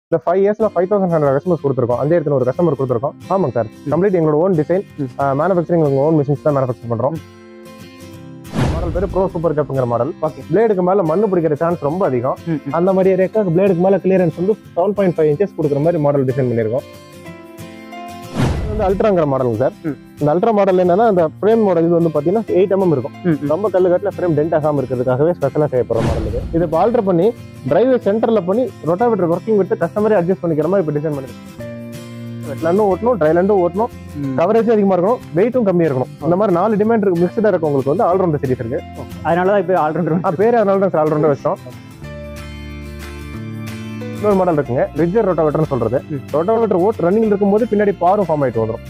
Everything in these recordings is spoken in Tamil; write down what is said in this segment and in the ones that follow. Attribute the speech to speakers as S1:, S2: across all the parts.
S1: இந்த ஃபைவ் இயர்ஸ்ல ஃபைவ் தௌசண்ட் ஹண்ட்ரட் கஸ்டமர்ஸ் கொடுத்துருக்கோம் அஞ்சாயிரத்தி ஒரு கஸ்டமர் கொடுத்துருக்கோம் ஆமாங்க சார் கம்ப்ளீட் எங்களோட ஓன் டிசைன்
S2: ம்.
S1: மேனுஃபேக்சரிங் எங்களோட ஓன் மிஷின்ஸ் தான் மேனுஃபேக்சர் பண்றோம் மாடல் பேர் ப்ரோ சூப்பர் கேப்புங்கிற மாடல்
S2: ஓகே
S1: பிளேடுக்கு மேல மண்ணு பிடிக்கிற சான்ஸ் ரொம்ப அதிகம்
S2: ம், ம்.
S1: அந்த மாதிரி ஏரியாக்கு பிளேடுக்கு மேல கிளியரன்ஸ் வந்து செவன் பாயிண்ட் ஃபைவ் இன்ச்சஸ் கொடுக்குற மாதிரி மாடல் டிசைன் பண்ணியிருக்கோம் இது வந்து அல்ட்ராங்கிற மாடலுங்க சார்
S2: ம்.
S1: இந்த அல்ட்ரா மாடல் என்னன்னா அந்த ஃப்ரேமோட இது வந்து பாத்தீங்கன்னா எயிட் எம்எம் இருக்கும்
S2: ம், ம்.
S1: ரொம்ப கல்லு கட்டில ஃப்ரேம் டென்ட் ஆகாம இருக்கிறதுக்காகவே ஸ்பெஷலாக செய்யப்படுற மாடல் இது இது இப்போ ஆல்டர் பண்ணி டிரைவர் சென்டர்ல பண்ணி ரொட்டாவேட்டர் ஒர்க்கிங் விட்டு கஸ்டமரே அட்ஜஸ்ட் பண்ணிக்கிற மாதிரி இப்போ டிசைன் பண்ணிருக்கோம் வெட்லாண்டும் ஓட்டணும் ட்ரைலாண்டும் ஓட்டணும்
S2: ம்.
S1: கவரேஜும் அதிகமா இருக்கணும் வெயிட்டும் கம்மியா இருக்கணும் இந்த மாதிரி நாலு டிமாண்ட் இருக்கு மிக்ஸ்டா இருக்கு உங்களுக்கு வந்து ஆல்ரவுண்டர் சீரிஸ் இருக்கு
S2: அதனாலதான் இப்போ ஆல்ரவுண்டர்
S1: ஆ, பேரே அதனால தான் சார் ஆல்ரவுண்டர் வச்சோம் இன்னொரு மாடல் இருக்குங்க ரிஜர் ரொட்டாவேட்டர்னு சொல்றது
S2: ம்.
S1: ரொட்டாவேட்டர் ஓட் ரன்னிங் இருக்கும்போது பின்னாடி பாரும் ஃபார்ம் ஆயிட்டு வந்துடும்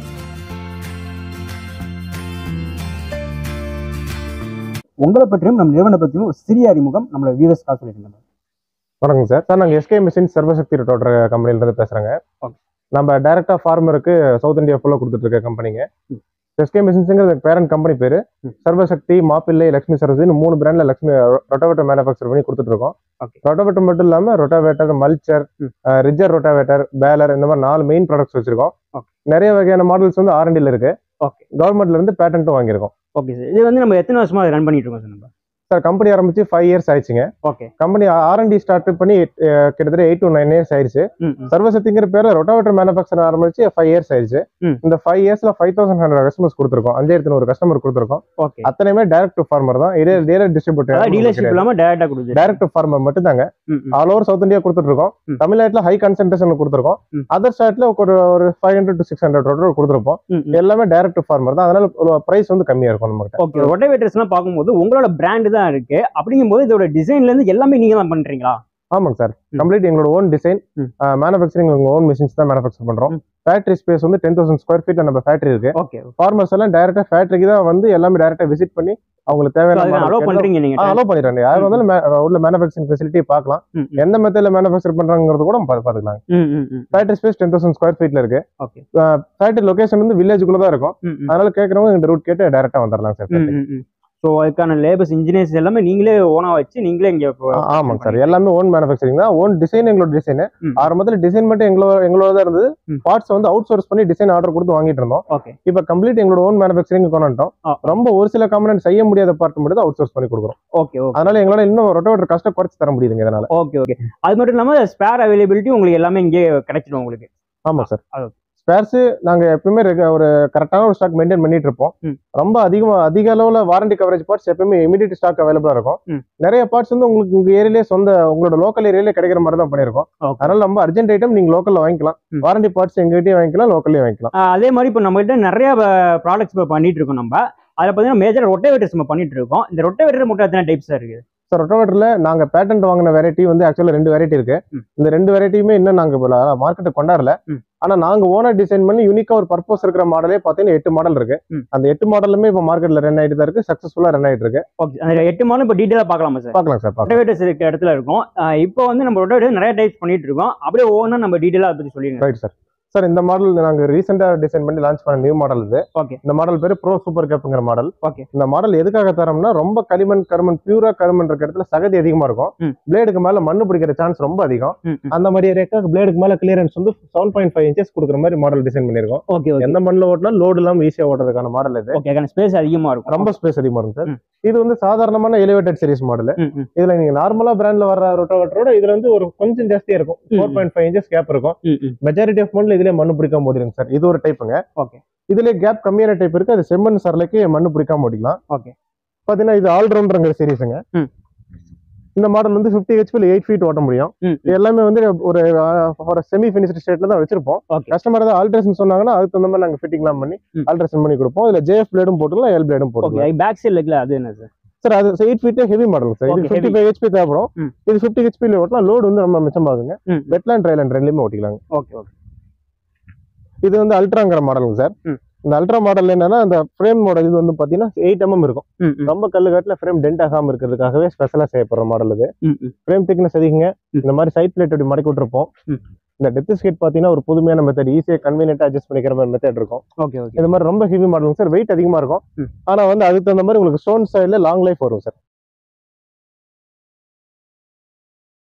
S2: உங்களை பற்றியும் நம்ம நிறுவனம் பற்றியும் ஒரு சிறிய அறிமுகம் நம்மளோட வியூவர்ஸ்க்காக சொல்லியிருந்தாங்க
S1: வணக்கம் சார் சார் நாங்கள் எஸ்கே மிஷின் சர்வசக்தி ரொட்டாவேட்டர் கம்பெனிலேருந்து பேசுகிறேங்க
S2: Okay.
S1: நம்ம டைரக்டா ஃபார்மருக்கு சவுத் இந்தியா ஃபுல்லாக கொடுத்துட்டு இருக்க கம்பெனிங்க
S2: ம்.
S1: எஸ்கே மிஷின்ஸுங்கிற பேரண்ட் கம்பெனி பேரு
S2: ம்.
S1: சர்வசக்தி மாப்பிள்ளை லக்ஷ்மி சர்வீஸ்னு மூணு பிராண்ட்ல லக்ஷ்மி ரொட்டாவேட்டர் மேனுஃபேக்சர் பண்ணி கொடுத்துட்டு இருக்கோம்
S2: Okay.
S1: ரொட்டாவேட்டர் மட்டும் இல்லாம ரொட்டாவேட்டர் மல்ச்சர்
S2: ம்.
S1: ரிஜர் ரொட்டாவேட்டர் பேலர் இந்த மாதிரி நாலு மெயின் ப்ராடக்ட்ஸ் வச்சிருக்கோம்
S2: Okay.
S1: நிறைய வகையான மாடல்ஸ் வந்து ஆர்என்டில இருக்கு
S2: ஓகே
S1: கவர்மெண்ட்ல இருந்து பேட்டன்ட்டும் வாங்கியிருக்கோம்
S2: ஓகே சார் இது வந்து நம்ம எத்தனை வருஷமா ரன் பண்ணிட்டு இருக்கோம் சார் நம்ம
S1: சார் கம்பெனி ஆரம்பிச்சு ஃபைவ் இயர்ஸ் ஆயிடுச்சுங்க
S2: ஓகே
S1: கம்பெனி ஆர்என்டி ஸ்டார்ட் பண்ணி அஹ், கிட்டத்தட்ட எயிட் டு நைன் இயர்ஸ் ஆயிடுச்சு
S2: ம் ம்.
S1: சர்வசக்திங்கிற பேர்ல ரொட்டாவேட்டர் மேனுஃபேக்சர் ஆரம்பிச்சு ஃபைவ் இயர்ஸ் ஆயிடுச்சு
S2: ம்.
S1: இந்த ஃபைவ் இயர்ஸ்ல ஃபைவ் தௌசண்ட் ஹண்ட்ரட் கஸ்டமர்ஸ் கொடுத்துருக்கோம் அஞ்சாயிரத்தி ஒரு கஸ்டமர் கொடுத்துருக்கோம்
S2: ஓகே
S1: அத்தனையுமே டைரக்ட் டு ஃபார்மர் தான் இதே டீலர்
S2: அதாவது
S1: டிஸ்ட்ரிபியூட்டர்
S2: டீலர்ஷிப் இல்லாம டேரக்டா கொடுத்து
S1: டைரக்ட் டு ஃபார்மர் மட்டும் தாங்க
S2: ம் ம்.
S1: ஆல் ஓவர் சவுத் இந்தியா கொடுத்துட்டு இருக்கோம்
S2: ம்.
S1: தமிழ்நாட்டுல ஹை கான்சென்ட்ரேஷன் கொடுத்துருக்கோம்
S2: ம்.
S1: அதர் ஸ்டேட்ல ஒரு ஒரு five hundred to six hundred rotor கொடுத்துருப்போம்
S2: ம் ம்.
S1: எல்லாமே டைரக்ட் டு ஃபார்மர் தான் அதனால பிரைஸ் வந்து கம்மியா இருக்கும் நம்ம கிட்ட
S2: ஓகே ரொட்டவேட்டர்ஸ் எல்லாம் பார்க்கும்போது உங்களோட பிராண்ட் தான் இருக்கு அப்படிங்கும்போது இதோட டிசைன்ல இருந்து எல்லாமே நீங்க தான் பண்றீங்களா
S1: ஆமாங்க சார்
S2: ம்.
S1: கம்ப்ளீட் எங்களோட ஓன் டிசைன்
S2: ம்.
S1: மேனுஃபேக்சரிங் எங்க ஓன் மிஷின்ஸ் தான் மேனுஃபேக்சர் பண்றோம்
S2: ம்.
S1: ஃபேக்டரி ஸ்பேஸ் வந்து டென் தௌசண்ட் ஸ்கொயர் ஃபீட் நம்ம ஃபேக்டரி இருக்கு
S2: ஓகே
S1: ஃபார்மர்ஸ் எல்லாம் டைரக்டா ஃபேக்டரிக்கு தான் வந்து எல்லாமே டைரக்டா விசிட் பண்ணி அவங்களுக்கு தேவையான
S2: அலோ பண்றீங்க நீங்க
S1: அலோ பண்ணிடுறாங்க யாரும் வந்தாலும் மே- உள்ள மேனுஃபேக்சரிங் ஃபெசிலிட்டி பார்க்கலாம்
S2: ம், ம்.
S1: எந்த மெத்தட்ல மேனுஃபேக்சர் பண்றாங்கிறது கூட பா- பாத்துக்கலாம்
S2: ம் ம் ம்
S1: factory space ten thousand square ஃபீட்ல இருக்கு
S2: ஓகே
S1: ஃபேக்டரி லொகேஷன் வந்து வில்லேஜுக்குள்ள தான் இருக்கும்
S2: ம் ம்
S1: அதனால கேட்கறவங்க இந்த ரூட் கேட்டு டைரக்டா வந்துடலாம் சார்
S2: ம் ம் ம் ஸோ அதுக்கான லேபர்ஸ் இன்ஜினியர்ஸ் எல்லாமே நீங்களே ஓனா வச்சு நீங்களே இங்க இப்போ-
S1: ஆ- ஆமாங்க சார் எல்லாமே ஓன் மேனுஃபேக்சரிங் தான் ஓன் டிசைன் எங்களோட டிசைன்
S2: ம்.
S1: ஆரம்பத்துல டிசைன் மட்டும் எங்களோட எங்களோட தான் இருந்தது
S2: ம்.
S1: பார்ட்ஸ் வந்து அவுட் சோர்ஸ் பண்ணி டிசைன் ஆர்டர் கொடுத்து வாங்கிட்டு இருந்தோம்
S2: ஓகே
S1: இப்போ கம்ப்ளீட் எங்களோட ஓன் மேனுஃபேக்சரிங் கொண்டு வந்துட்டோம்
S2: ஆ.
S1: ரொம்ப ஒரு சில காம்பனன்ட் செய்ய முடியாத பார்ட் மட்டும் தான் அவுட் சோர்ஸ் பண்ணி கொடுக்குறோம்
S2: ஓகே ஓகே
S1: அதனால எங்களால இன்னும் ரொட்டோவேட்டர் கஷ்டம் குறைச்சு தர முடியுதுங்க இதனால
S2: ஓகே ஓகே அது மட்டும் இல்லாம ஸ்பேர் அவைலபிலிட்டி உங்களுக்கு எல்லாமே இங்கே கிடைச்சிடும் உங்களுக்கு
S1: ஆமா சார்
S2: அது.
S1: ஸ்பேர்ஸ் நாங்க எப்பவுமே ரெகு- ஒரு கரெக்டான ஒரு ஸ்டாக் மெயின்டைன் பண்ணிட்டு இருப்போம்
S2: ம்.
S1: ரொம்ப அதிகமா அதிக அளவுல வாரண்டி கவரேஜ் பார்ட்ஸ் எப்பவுமே இமீடியட் ஸ்டாக் அவைலபிளா இருக்கும்
S2: ம்.
S1: நிறைய பார்ட்ஸ் வந்து உங்களுக்கு உங்க ஏரியாலே சொந்த உங்களோட லோக்கல் ஏரியாலே கிடைக்கிற மாதிரி தான் பண்ணிருக்கோம்
S2: ஓகே
S1: அதனால நம்ம அர்ஜென்ட் ஐட்டம் நீங்க லோக்கல்ல வாங்கிக்கலாம்
S2: ம்.
S1: வாரண்டி பார்ட்ஸ் எங்ககிட்டயும் வாங்கிக்கலாம் லோக்கல்லையும் வாங்கிக்கலாம்
S2: ஆஹ் அதே மாதிரி இப்போ நம்ம கிட்ட நிறைய ப்ராடக்ட்ஸ் இப்போ பண்ணிட்டு இருக்கோம் நம்ம அதில் பார்த்தீங்கன்னா மேஜர் ரொட்டேவேட்டர்ஸ் நம்ம பண்ணிட்டு இருக்கோம் இந்த ரொட்டேவேட்டர் மட்டும் எத்தனை டைப்ஸ் இருக்கு
S1: சார் ரொட்டோவேட்டர்ல நாங்க பேட்டன்ட் வாங்கின வெரைட்டி வந்து ஆக்சுவலா ரெண்டு வெரைட்டி இருக்கு
S2: ம்.
S1: இந்த ரெண்டு வெரைட்டியுமே இன்னும் நாங்க மார்க்கெட்டை கொண்டாடல
S2: ம்.
S1: ஆனா நாங்க ஓனர் டிசைன் பண்ணி யூனிக்கா ஒரு பர்பஸ் இருக்கிற மாடலே பாத்தீங்கன்னா எட்டு மாடல் இருக்கு
S2: ம்.
S1: அந்த எட்டு மாடலுமே இப்போ மார்க்கெட்ல ரன் ஆயிட்டு தான் இருக்கு சக்சஸ்ஃபுல்லா ரன் ஆயிட்டு இருக்கு
S2: ஓகே அந்த எட்டு மாதம் இப்போ டீட்டெயிலாக பார்க்கலாமா சார்
S1: பார்க்கலாம் சார் பார்க்கலாம்
S2: ரொட்டேவேட்டர்ஸ் இருக்க இடத்துல இருக்கும் ஆஹ் இப்போ வந்து நம்ம ரொட்டேவேட்டர் நிறைய டைப்ஸ் பண்ணிட்டு இருக்கோம் அப்படியே ஒவ்வொன்றா நம்ம டீட்டெயிலாக பற்றி சொல்லிடுங்க
S1: ரைட் சார் சார் இந்த மாடல் நாங்க ரீசெண்டா டிசைன் பண்ணி லான்ச் பண்ண நியூ மாடல் இது
S2: ஓகே
S1: இந்த மாடல் பேரு ப்ரோ சூப்பர் கேப்புங்கிற மாடல்
S2: ஓகே
S1: இந்த மாடல் எதுக்காக தரோம்னா ரொம்ப களிமண் கருமண் பியூரா கருமண் இருக்க இடத்துல சகதி அதிகமா இருக்கும்
S2: ம்.
S1: பிளேடுக்கு மேல மண்ணு பிடிக்கிற சான்ஸ் ரொம்ப அதிகம்
S2: ம் ம்.
S1: அந்த மாதிரி ஏரியாக்கு பிளேடுக்கு மேல கிளியரன்ஸ் வந்து செவன் பாயிண்ட் ஃபைவ் இன்ச்சஸ் கொடுக்குற மாதிரி மாடல் டிசைன் பண்ணிருக்கோம்
S2: ஓகே ஓகே
S1: எந்த மண்ணில் ஓட்டினா லோடு இல்லாம ஈஸியா ஓட்டுறதுக்கான மாடல் இது
S2: ஓகே அதுக்கான ஸ்பேஸ் அதிகமாக இருக்கும்
S1: ரொம்ப ஸ்பேஸ் அதிகமா இருக்கும் சார்
S2: ம்.
S1: இது வந்து சாதாரணமான எலிவேட்டட் சீரிஸ் மாடல்
S2: ம் ம்
S1: இதுல நீங்க நார்மலா பிராண்ட்ல வர ரொட்டோவேட்டரோட இதுல வந்து ஒரு கொஞ்சம் ஜாஸ்தியா இருக்கும்
S2: ம்.
S1: Four point five inches gap இருக்கும்
S2: ம் ம்
S1: மெஜாரிட்டி ஆஃப் மண்ணில் இதுல மண்ணு பிடிக்காம ஓடிடுங்க சார் இது ஒரு டைப்புங்க
S2: ஓகே
S1: இதுல கேப் கம்மியான டைப் இருக்கு அது செம்மண் சரலைக்கு மண்ணு பிடிக்காம ஓடிக்கலாம்
S2: ஓகே
S1: பாத்தீங்கன்னா இது ஆல்ரவுண்டருங்கிற சீரிஸுங்க
S2: ம்.
S1: இந்த மாடல் வந்து ஃபிஃப்டி ஹெச்பியில் எயிட் ஃபீட் ஓட்ட முடியும்
S2: ம்
S1: இது எல்லாமே வந்து ஒரு அஹ், ஒரு செமி ஃபினிஷ்டு ஸ்டேட்ல தான் வச்சிருப்போம்
S2: ஓகே
S1: கஸ்டமர் ஏதாவது ஆல்ட்ரேஷன் சொன்னாங்கன்னா அதுக்கு தகுந்த மாதிரி நாங்க ஃபிட்டிங்லாம் பண்ணி
S2: ம்.
S1: ஆல்ட்ரேஷன் பண்ணி கொடுப்போம் இதுல ஜேஎஃப் பிளேடும் போட்டுக்கலாம் எல் பிளேடும் போட்டுக்கலாம்
S2: ஓகே பேக் சைடில் இருக்குல்ல அது என்ன சார்
S1: சார் அது எயிட் ஃபீட்டே ஹெவி மாடல் சார் இது
S2: Okay,
S1: fifty
S2: heavy.
S1: Five HP தேவைப்படும்
S2: ம்.
S1: இது ஃபிஃப்டி ஹெச்பியில் ஓட்டலாம் லோடு வந்து ரொம்ப மிச்சமாகுங்க
S2: ம்
S1: வெட்லேண்ட் ட்ரைலேண்ட் ரெண்டுலையுமே ஓட்டிக்கலாங்க
S2: ஓகே ஓகே
S1: இது வந்து அல்ட்ராங்கிற மாடலுங்க சார்
S2: ம்.
S1: இந்த அல்ட்ரா மாடல் என்னன்னா அந்த ஃப்ரேமோட இது வந்து பாத்தீங்கன்னா எயிட் எம்எம் இருக்கும்
S2: ம் ம்
S1: ரொம்ப கல்லு காட்டுல ஃப்ரேம் டென்ட் ஆகாம இருக்கிறதுக்காகவே ஸ்பெஷலா செய்யப்படுற மாடல் இது
S2: ம் ம்
S1: ஃப்ரேம் திக்னஸ் அதிகங்க
S2: ம்.
S1: இந்த மாதிரி சைட் பிளேட் அப்படி மடக்கி விட்டுருப்போம்
S2: ம்.
S1: இந்த டெப்த் ஸ்கேட் பாத்தீங்கன்னா ஒரு புதுமையான மெத்தட் ஈஸியா கன்வீனியன்ட்டா அட்ஜஸ்ட் பண்ணிக்கிற மாதிரி மெத்தட் இருக்கும்
S2: ஓகே ஓகே
S1: இந்த மாதிரி ரொம்ப ஹெவி மாடலுங்க சார் வெயிட் அதிகமா இருக்கும்
S2: ம்.
S1: ஆனா வந்து அதுக்கு தகுந்த மாதிரி உங்களுக்கு ஸ்டோன் சைடுல லாங் லைஃப் வரும் சார்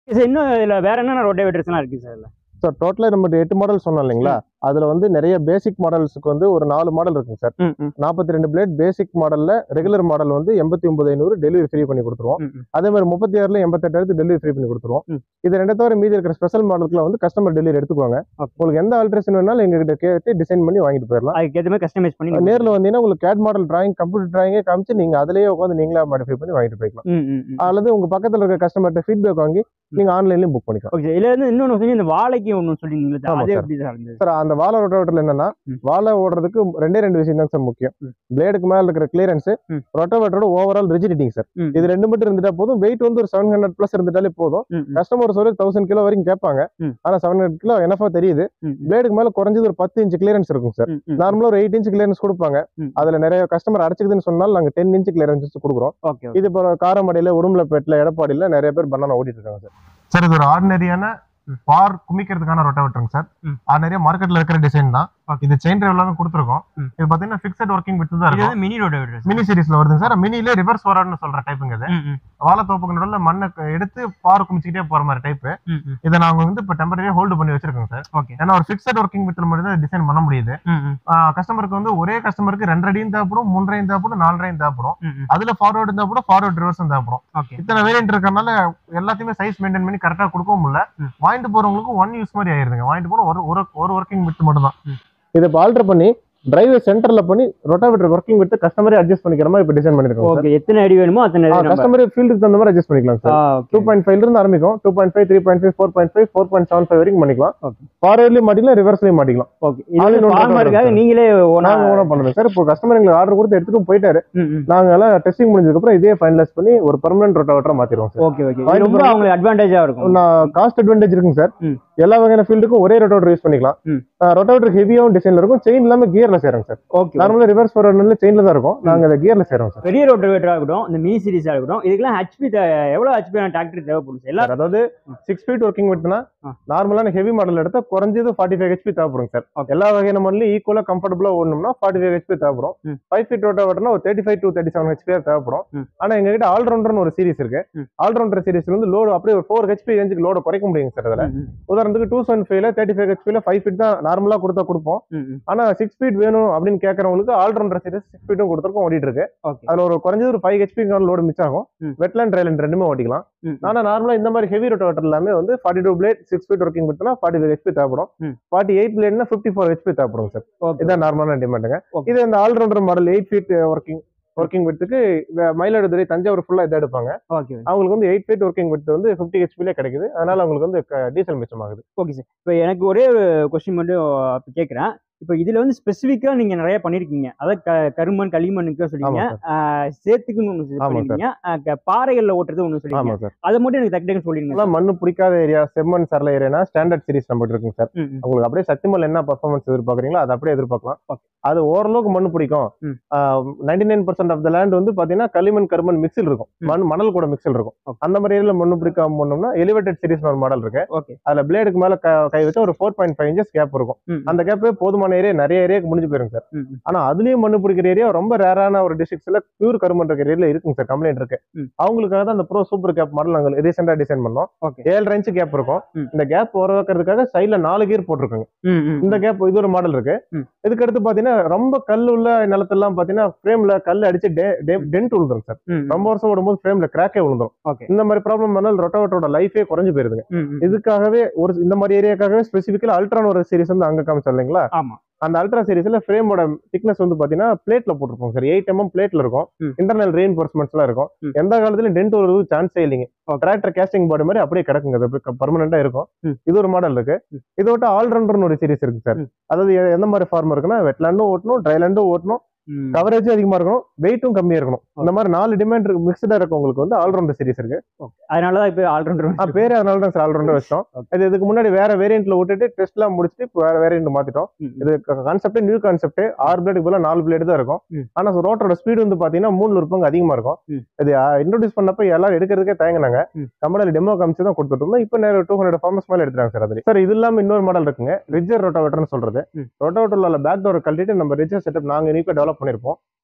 S2: சார் இன்னும் இதில் வேற என்னென்ன ரொட்டேவேட்டர்ஸ்லாம் இருக்குது சார் இதில்
S1: ஸோ டோட்டலாக நம்ம எட்டு மாடல் சொன்னோம் இல்லைங்களா அதில் வந்து நிறைய பேசிக் மாடல்ஸுக்கு வந்து ஒரு நாலு மாடல் இருக்குங்க சார்
S2: ம் ம்
S1: நாற்பத்தி ரெண்டு பிளேட் பேசிக் மாடலில் ரெகுலர் மாடல் வந்து எண்பத்தி ஒன்பது ஐநூறு டெலிவரி ஃப்ரீ பண்ணி கொடுத்துருவோம்
S2: ம், ம்.
S1: அதே மாதிரி முப்பத்தி ஆறுல எண்பத்தெட்டாயிரத்து டெலிவரி ஃப்ரீ பண்ணி கொடுத்துருவோம்
S2: ம்.
S1: இது ரெண்டு தவிர மீதி இருக்கிற ஸ்பெஷல் மாடலுக்குலாம் வந்து கஸ்டமர் டெலிவரி எடுத்துக்குவாங்க
S2: Okay.
S1: உங்களுக்கு எந்த ஆல்ட்ரேஷன் வேணாலும் எங்ககிட்ட கேட்டு டிசைன் பண்ணி வாங்கிட்டு போயிடலாம்
S2: அதுக்கு ஏற்ற மாதிரி கஸ்டமைஸ் பண்ணி நீங்க-
S1: நேரில் வந்தீங்கன்னா உங்களுக்கு கேட் மாடல் டிராயிங் கம்ப்யூட்டர் டிராயிங்கே காமிச்சு நீங்கள் அதிலேயே உட்காந்து நீங்களா மாடிஃபை பண்ணி வாங்கிட்டு போய்க்கலாம்
S2: ம் ம் ம்
S1: அல்லது உங்க பக்கத்துல இருக்க கஸ்டமர்கிட்ட ஃபீட்பேக் வாங்கி நீங்க ஆன்லைன்லயும் புக் பண்ணிக்கலாம்
S2: ஓகே இதுல இருந்து இன்னொன்று சொல்லி இந்த வாழைக்கு ஒன்று சொல்லியிருந்தீங்களா
S1: ஆமா
S2: அது
S1: sir.
S2: எப்படி சார் இருந்தது
S1: சார் அந்த வாழை ரொட்டோவேட்டர்ல என்னன்னா
S2: ம்.
S1: வாழை ஓடுறதுக்கு ரெண்டே ரெண்டு விஷயம் தான் சார் முக்கியம்
S2: ம்.
S1: பிளேடுக்கு மேல இருக்கிற கிளியரன்ஸ்
S2: ம்.
S1: ரொட்டோவேட்டரோட ஓவரால் ரிஜிடிட்டிங் சார்
S2: ம்.
S1: இது ரெண்டு மட்டும் இருந்துட்டா போதும் வெயிட் வந்து ஒரு செவன் ஹண்ட்ரட் பிளஸ் இருந்துட்டாலே போதும்
S2: ம் ம்
S1: கஸ்டமர் சொல்லி தௌசண்ட் கிலோ வரைக்கும் கேட்பாங்க
S2: ம்.
S1: ஆனா செவன் ஹண்ட்ரட் கிலோ எனஃபா தெரியுது
S2: ம் ம்
S1: பிளேடுக்கு மேல குறைஞ்சது ஒரு பத்து இன்ச் கிளியரன்ஸ் இருக்கும் சார்
S2: ம் ம்
S1: நார்மலா ஒரு எயிட் இன்ச் கிளியரன்ஸ் கொடுப்பாங்க
S2: ம்.
S1: அதுல நிறைய கஸ்டமர் அடைச்சிக்குதுன்னு சொன்னாலும் நாங்க டென் இன்ச் கிளியரன்ஸ் கொடுக்குறோம்
S2: ஓகே
S1: இது இப்போ காரமடையில உடுமலைப்பேட்டில் எடப்பாடியில நிறைய பேர் பனானா ஓடிட்டு இருக்காங்க சார் சார் இது ஒரு ஆர்டினரியான பார் குமிக்கிறதுக்கான ரொட்டவேட்டருங்க சார்
S2: ம்.
S1: நிறைய மார்க்கெட்ல இருக்கிற டிசைன் தான்
S2: Okay.
S1: இது செயின் டிரைவ்ல கொடுத்துருக்கோம்
S2: ம்.
S1: இது பாத்தீங்கன்னா ஃபிக்ஸட் ஒர்க்கிங் வித் தான்
S2: இது
S1: இருக்கும்
S2: வந்து மினி ரொட்டேவேட்டர்
S1: மினி சீரிஸ்ல வருதுங்க சார் மினிலே ரிவர்ஸ் வரான்னு சொல்ற டைப்புங்க இது
S2: ம் ம்
S1: வாழைத்தோப்புக்கு நடுவில் மண்ணை க- எடுத்து பார் குமிச்சிக்கிட்டே போற மாதிரி டைப்
S2: ம் ம்
S1: இதை நாங்க வந்து இப்போ டெம்பரரியா ஹோல்டு பண்ணி வச்சிருக்கோம் சார்
S2: ஓகே
S1: ஏன்னா ஒரு ஃபிக்ஸட் ஒர்க்கிங் வித்ல மட்டும் தான் டிசைன் பண்ண முடியுது
S2: ம் ம்
S1: கஸ்டமருக்கு வந்து ஒரே கஸ்டமருக்கு ரெண்டரையும் தேவைப்படும் மூன்றரையும் தேவைப்படும் நாலரையும் தேவைப்படும்
S2: ம் ம்
S1: அதுல ஃபார்வர்டு தேவைப்படும் ஃபார்வர்ட் ரிவர்ஸும் தேவைப்படும்
S2: ஓகே
S1: இத்தனை வேரியன்ட் இருக்கறனால எல்லாத்தையுமே சைஸ் மெயின்டைன் பண்ணி கரெக்டா கொடுக்கவும் முடியல
S2: ம்.
S1: வாங்கிட்டு போறவங்களுக்கு ஒன் யூஸ் மாதிரி ஆயிருதுங்க வாங்கிட்டு போன ஒரு ஒரு ஒரு ஒர்க்கிங் வித் மட்டும் தான்
S2: ம்.
S1: இதை இப்போ ஆல்டர் பண்ணி டிரைவர் சென்டர்ல பண்ணி ரொட்டாவேட்டர் ஒர்க்கிங் வித் கஸ்டமரே அட்ஜஸ்ட் பண்ணிக்கிற மாதிரி இப்போ டிசைன் பண்ணிருக்கோம்
S2: ஓகே எத்தனை அடி வேணுமோ அத்தனை அடி நம்ம
S1: கஸ்டமரே ஃபீல்டுக்கு தகுந்த மாதிரி அட்ஜஸ்ட் பண்ணிக்கலாம் சார்
S2: ஆ
S1: டூ
S2: ஓகே
S1: பாயிண்ட் ஃபைவ்ல இருந்து ஆரம்பிக்கும் two point five three point five four point five four point seven five வரைக்கும் பண்ணிக்கலாம்
S2: Okay.
S1: ஃபார்வர்ட்லயும் மாட்டிக்கலாம் ரிவர்ஸ்லயும் மாட்டிக்கலாம்
S2: ஓகே இது
S1: அது
S2: வந்து
S1: இன்னொரு
S2: ஃபார்மருக்காக
S1: rotavator
S2: நீங்களே ஓனா
S1: நாங்க ஓனா பண்ணுறோம் சார் இப்போ கஸ்டமர் எங்களுக்கு ஆர்டர் கொடுத்து எடுத்துட்டு போயிட்டாரு
S2: ம் ம்
S1: நாங்க எல்லாம் டெஸ்டிங் முடிஞ்சதுக்கு அப்புறம் இதே ஃபைனலைஸ் பண்ணி ஒரு பெர்மனன்ட் ரொட்டாவேட்டரா மாத்திடுவோம் சார்
S2: ஓகே ஓகே
S1: வாங்கிட்டு
S2: இது ரொம்ப
S1: போறது-
S2: அவங்களுக்கு அட்வான்டேஜா இருக்கும்
S1: நான் காஸ்ட் அட்வான்டேஜ் இருக்குங்க சார்
S2: ம்.
S1: எல்லா வகையான ஃபீல்டுக்கும் ஒரே ரொட்டோட்டர் யூஸ் பண்ணிக்கலாம்
S2: ம்.
S1: ரொட்டோட்டர் ஹெவியாவும் டிசைன்ல இருக்கும் செயின் இல்லாம கியர்ல சேரும் சார்
S2: ஓகே
S1: நார்மலா ரிவர்ஸ் ஃபார்வர்ட்ல செயின்ல தான் இருக்கும் நாங்க அதை கியர்ல சேரோம் சார்
S2: பெரிய ரோட்டோவேட்டரா இருக்கட்டும் இந்த மினி சீரிஸா இருக்கட்டும் இதுக்கெல்லாம் ஹெச்பி எவ்வளவு ஹெச்பி டிராக்டர் தேவைப்படும் சார் எல்லா
S1: சார், அதாவது சிக்ஸ் ஃபீட் ஒர்க்கிங் விட்டுனா
S2: ஆ.
S1: நார்மலான ஹெவி மாடல் எடுத்தா குறைஞ்சது ஃபார்ட்டி ஃபைவ் ஹெச்பி தேவைப்படும் சார்
S2: Okay.
S1: எல்லா வகையான மாடலும் ஈக்குவலா கம்ஃபர்டபுளா ஓடணும்னா ஃபார்ட்டி ஃபைவ் ஹெச்பி தேவைப்படும்
S2: ம்.
S1: ஃபைவ் ஃபீட் ரோட்டோவேட்டர்னா ஒரு thirty five to thirty seven HP தேவைப்படும்
S2: ம்.
S1: ஆனா எங்ககிட்ட ஆல்ரவுண்டர்னு ஒரு சீரிஸ் இருக்கு
S2: ம்.
S1: ஆல்ரவுண்டர் சீரிஸ்ல வந்து லோடு அப்படியே ஒரு ஃபோர் ஹெச்பி ரேஞ்சுக்கு லோட குறைக்க முடியுங்க சார் அதுல
S2: ம், ம்,
S1: உதாரணத்துக்கு டூ செவன் ஃபைவ்ல தேர்ட்டி ஃபைவ் ஹெச்பில ஃபைவ் ஃபீட் தான் நார்மலா கொடுத்தா கொடுப்போம்
S2: ம், ம்.
S1: ஆனா சிக்ஸ் ஃபீட் வேணும் அப்படின்னு கேட்கறவங்களுக்கு ஆல்ரவுண்டர் சீரிஸ் சிக்ஸ் ஃபீட்டும் கொடுத்துருக்கோம் ஓடிட்டு இருக்கு
S2: ஓகே
S1: அதுல ஒரு குறைஞ்சது ஒரு ஃபைவ் ஹெச்பி லோடு மிஸ் ஆகும்
S2: ம்.
S1: வெட்லேண்ட் ட்ரைலண்ட் ரெண்டுமே ஓட்டிக்கலாம்
S2: ம்,
S1: ஆனா நார்மலா இந்த மாதிரி ஹெவி ரோட்டோவேட்டர் எல்லாமே வந்து forty two blade six feet working கொடுத்தனா ஃபார்ட்டி ஃபைவ் ஹெச்பி தேவைப்படும்
S2: ம்.
S1: ஃபார்ட்டி எயிட் பிளேட்னா ஃபிஃப்டி ஃபோர் ஹெச்பி தேவைப்படும் சார்
S2: ஓகே
S1: இதான் நார்மலான டிமாண்டுங்க
S2: Okay.
S1: இது இந்த all rounder model eight feet working working வித்துக்கு மயிலாடுதுறை தஞ்சாவூர் ஃபுல்லா இதை எடுப்பாங்க
S2: ஓகே
S1: அவங்களுக்கு வந்து எயிட் ஃபீட் ஒர்க்கிங் வித் வந்து ஃபிஃப்டி ஹெச்பிலே கிடைக்குது அதனால அவங்களுக்கு வந்து டீசல் மிச்சமாகுது
S2: ஓகே சார் இப்போ எனக்கு ஒரே ஒரு கொஸ்டின் மட்டும் இப்போ கேட்குறேன் இப்போ இதுல வந்து ஸ்பெசிஃபிக்கா நீங்க நிறைய பண்ணிருக்கீங்க அதாவது க- கருமண் களிமண்ணுக்கு சொல்லிங்க
S1: ஆமா சார்
S2: ஆஹ் சேத்துக்குன்னு ஒன்று
S1: ஆமா
S2: பண்ணிருக்கீங்க ஆஹ் க- பாறைகள்ல ஓட்டுறது ஒன்று சொல்லிருக்கீங்க
S1: ஆமா சார்
S2: அதை மட்டும் எனக்கு டக்கு டக்குன்னு சொல்லிருங்க
S1: இதெல்லாம் மண்ணு பிடிக்காத ஏரியா செம்மண் சரல ஏரியானா ஸ்டாண்டர்ட் சீரிஸ் நம்மகிட்ட இருக்குங்க சார்
S2: ம், ம்.
S1: உங்களுக்கு அப்படியே சத்திமல் என்ன பர்ஃபார்மன்ஸ் எதிர்பார்க்குறீங்களோ அதை அப்படியே எதிர்பார்க்கலாம்
S2: Okay.
S1: அது ஓரளவுக்கு மண்ணு பிடிக்கும்
S2: ம்.
S1: Ninety nine percent of the land வந்து பாத்தீங்கன்னா களிமண் கருமண் மிக்சல் இருக்கும்
S2: ம்.
S1: மண் மணல் கூட மிக்சல் இருக்கும்
S2: Okay.
S1: அந்த மாதிரி ஏரியால மண்ணு பிடிக்காம பண்ணோம்னா எலிவேட்டட் சீரிஸ் ஒரு மாடல் இருக்கு
S2: ஓகே
S1: அதுல பிளேடுக்கு மேல க- கை வச்சா ஒரு four point five inches gap இருக்கும்
S2: ம், ம்.
S1: அந்த கேப்பே போதுமான ஏரியா நிறைய ஏரியாக்கு முடிஞ்சு போயிருங்க சார்
S2: ம், ம்.
S1: ஆனா அதுலயும் மண்ணு பிடிக்கிற ஏரியா ரொம்ப ரேரான ஒரு டிஸ்ட்ரிக்ட்ஸ்ல பியூர் கருமன் இருக்கிற ஏரியா இருக்குங்க சார் கம்ப்ளைண்ட் இருக்கு
S2: ம்.
S1: அவங்களுக்காக தான் அந்த ப்ரோ சூப்பர் கேப் மாடல் நாங்க ரீசெண்டா டிசைன் பண்ணோம்
S2: ஓகே
S1: ஏழு இன்ச் கேப் இருக்கும்
S2: ம்.
S1: இந்த கேப் உருவாக்குறதுக்காக சைடுல நாலு கீர் போட்டிருக்காங்க
S2: ம், ம்.
S1: இந்த கேப் இது ஒரு மாடல் இருக்கு
S2: ம்.
S1: இதுக்கு அடுத்து பாத்தீங்கன்னா ரொம்ப கல் உள்ள நிலத்தெல்லாம் பாத்தீங்கன்னா ஃப்ரேம்ல கல் அடிச்சு டென்ட் விழுந்துரும் சார்
S2: ம், ம்.
S1: ரொம்ப வருஷம் ஓடும்போது ஃப்ரேம்ல கிராக்கே விழுந்துரும்
S2: ஓகே
S1: இந்த மாதிரி ப்ராப்ளம் பண்ணால் ரொட்டோவேட்டரோட லைஃபே குறைஞ்சு போயிருதுங்க
S2: ம், ம்.
S1: இதுக்காகவே ஒரு இந்த மாதிரி ஏரியாக்காகவே ஸ்பெசிஃபிக்கலா அல்ட்ரான் ஒரு சீரிஸ் வந்து அங்க காமிச்சோம் இல்லைங்களா
S2: ஆமா
S1: அந்த அல்ட்ரா சீரிஸ்ல ஃப்ரேமோட திக்னஸ் வந்து பாத்தீங்கன்னா பிளேட்ல போட்டிருப்போம் சார் எயிட் எம்எம் பிளேட்ல இருக்கும்
S2: ம்.
S1: இன்டர்னல் ரெயின்ஃபோர்ஸ்மெண்ட்ஸ் எல்லாம் இருக்கும்
S2: ம்.
S1: எந்த காலத்துலயும் டென்ட் வருது சான்ஸே இல்லைங்க
S2: Okay.
S1: டிராக்டர் கேஸ்டிங் போர்டு மாதிரி அப்படியே கிடக்குங்க அது பர்மனண்டா இருக்கும்
S2: ம்.
S1: இது ஒரு மாடல் இருக்கு
S2: ம்.
S1: இது விட்டு ஆல்ரவுண்டர்னு ஒரு சீரிஸ் இருக்கு சார்
S2: ம்.
S1: அதாவது எ- எந்த மாதிரி ஃபார்ம் இருக்குன்னா வெட்லாண்டும் ஓட்டணும் ட்ரைலாண்டும் ஓட்டணும்
S2: ம்.
S1: கவரேஜும் அதிகமா இருக்கணும் வெயிட்டும் கம்மியா இருக்கணும் இந்த மாதிரி நாலு டிமாண்ட் இருக்கு மிக்சடா இருக்கவங்களுக்கு வந்து ஆல்ரவுண்டர் சீரிஸ் இருக்கு
S2: அதனாலதான் இப்போ ஆல்ரவுண்டர்
S1: ஆ, பேரே அதனால தான் சார் ஆல்ரவுண்டர் வச்சோம்
S2: Okay.
S1: இது இதுக்கு முன்னாடி வேற வேரியன்ட்ல விட்டுட்டு டெஸ்ட்லாம் முடிச்சுட்டு இப்போ வேற வேரியன்ட் மாத்திட்டோம் இது கான்செப்ட் நியூ கான்செப்ட் ஆறு பிளேடுக்கு பதிலா நாலு பிளேடு தான் இருக்கும்
S2: ம்.
S1: ஆனா ரோட்டோட ஸ்பீடு வந்து பாத்தீங்கன்னா மூணு இருப்பாங்க அதிகமா இருக்கும்
S2: ம்.
S1: இது இன்ட்ரோடியூஸ் பண்ணப்ப எல்லாரும் எடுக்கிறதுக்கே தயங்கினாங்க
S2: ம்.
S1: கம்பெனில டெமோ காமிச்சு தான் கொடுத்துட்டு இருந்தோம் இப்போ நேரம் டூ ஹண்ட்ரட் ஃபார்மஸ் மேல எடுத்துறாங்க சார் அதுல சார் இது இல்லாம இன்னொரு மாடல் இருக்குங்க ரிஜர் ரோட்டோவேட்டர்னு சொல்றது
S2: ம்.
S1: ரோட்டோவேட்டர்ல பேக் டோர் கழட்டிட்டு நம்ம ரிஜர் செட்டப் நாங்க யூனிக்கா டெவலப் பண்ணிருப்போம்